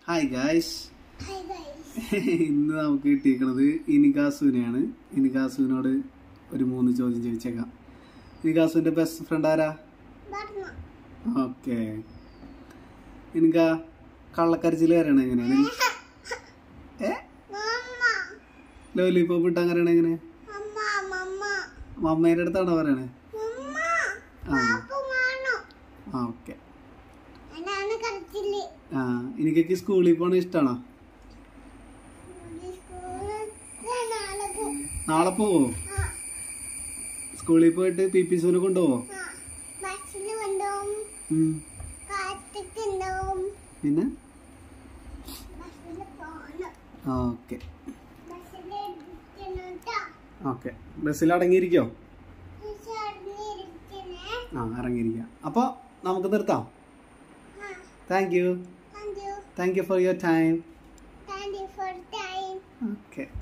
Hi guys Hi guys. ഇന്ന് നമുക്ക് കിട്ടിയിരിക്കുന്നത് ഇനികാസുവിനെയാണ് ഇനികാസുവിനോട് ഒരു മൂന്ന് ചോദ്യം ചോദിച്ചേക്കാം ഇനികാസുവിന്റെ ബെസ്റ്റ് ഫ്രണ്ട് ആരാ Barna. ഓക്കെ ഇനിക കള്ളക്കരച്ചിൽ കയറണ എങ്ങനെയാണ് ഏ Mama. ലോലിപ്പോപ്പ് ഇട്ടാൻ കയറണ എങ്ങനെ Mama. Mama. മമ്മേന്റെ അടുത്താണോ പറയണേ Mama. ആ Papu mano. ആ ഓക്കെ അതാണ് കരച്ചില് ആ എനിക്കൊക്കെ സ്കൂളിൽ പോണ ഇഷ്ടമാണോ ഈ സ്കൂളിൽ നാളെ പോ- നാളെ പോവോ ആ, സ്കൂളിൽ പോയിട്ട് പി പി സുവിനെ കൊണ്ടുപോവോ ആ. ബസ്സില് കൊണ്ടുപോകും ഉം. കാറ്റൊക്കെ ഉണ്ടാവും പിന്നെ ബസ്സില് പോണം ഓക്കെ ബസ്സില് ഇരിക്കണം ട്ടോ. ഓക്കെ ബസ്സിൽ അടങ്ങിയിരിക്കോ ചേച്ചി അടങ്ങിയിരിക്കണേ. ആ ഇറങ്ങിയിരിക്കാം അപ്പോൾ നമുക്ക് നിർത്താം ആ, thank you thank you. Thank you for your time Thank you for time. Okay